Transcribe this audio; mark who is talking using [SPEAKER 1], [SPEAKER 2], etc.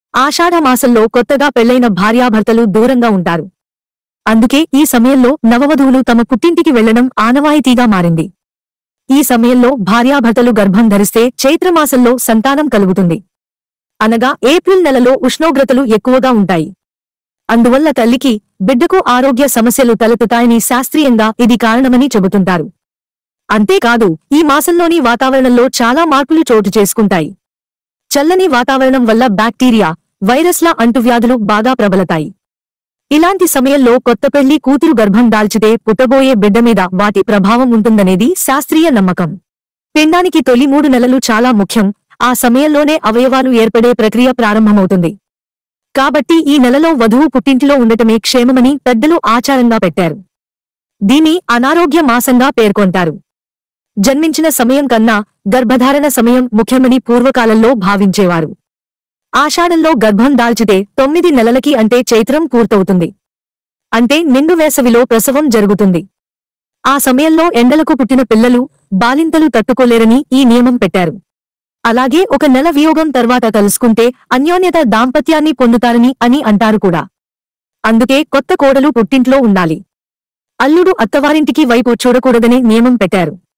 [SPEAKER 1] ఆషాఢ మాసంలో కొత్తగా పెళ్లైన భార్యాభర్తలు దూరంగా ఉంటారు అందుకే ఈ సమయంలో నవవధువులు తమ పుట్టింటికి వెళ్లడం ఆనవాయితీగా మారింది ఈ సమయంలో భార్యాభర్తలు గర్భం ధరిస్తే చైత్రమాసంలో సంతానం కలుగుతుంది అనగా ఏప్రిల్ నెలలో ఉష్ణోగ్రతలు ఎక్కువగా ఉంటాయి అందువల్ల తల్లికి బిడ్డకు ఆరోగ్య సమస్యలు తలెత్తుతాయని శాస్త్రీయంగా ఇది కారణమని చెబుతుంటారు అంతేకాదు ఈ మాసంలోని వాతావరణంలో చాలా మార్పులు చోటు చేసుకుంటాయి చల్లని వాతావరణం వల్ల బ్యాక్టీరియా వైరస్ల అంటువ్యాధులు బాగా ప్రబలతాయి ఇలాంటి సమయంలో కొత్త పెళ్లి కూతురు గర్భం దాల్చితే పుట్టబోయే బిడ్డ మీద వాటి ప్రభావం ఉంటుందనేది శాస్త్రీయ నమ్మకం పిండానికి తొలి మూడు నెలలు చాలా ముఖ్యం ఆ సమయంలోనే అవయవాలు ఏర్పడే ప్రక్రియ ప్రారంభమవుతుంది కాబట్టి ఈ నెలలో వధువు పుట్టింటిలో ఉండటమే క్షేమమని పెద్దలు ఆచారంగా పెట్టారు దీని అనారోగ్య మాసంగా పేర్కొంటారు జన్మించిన సమయం కన్నా గర్భధారణ సమయం ముఖ్యమని పూర్వకాలంలో భావించేవారు ఆషాఢంలో గర్భం దాల్చితే తొమ్మిది నెలలకి అంటే చైత్రం పూర్తవుతుంది అంటే నిండు వేసవిలో ప్రసవం జరుగుతుంది ఆ సమయంలో ఎండలకు పుట్టిన పిల్లలు బాలింతలు తట్టుకోలేరని ఈ నియమం పెట్టారు అలాగే ఒక నెల వియోగం తర్వాత కలుసుకుంటే అన్యోన్యత దాంపత్యాన్ని పొందుతారని అని అంటారు కూడా అందుకే కొత్త కోడలు పుట్టింట్లో ఉండాలి అల్లుడు అత్తవారింటికి వైపు చూడకూడదనే నియమం పెట్టారు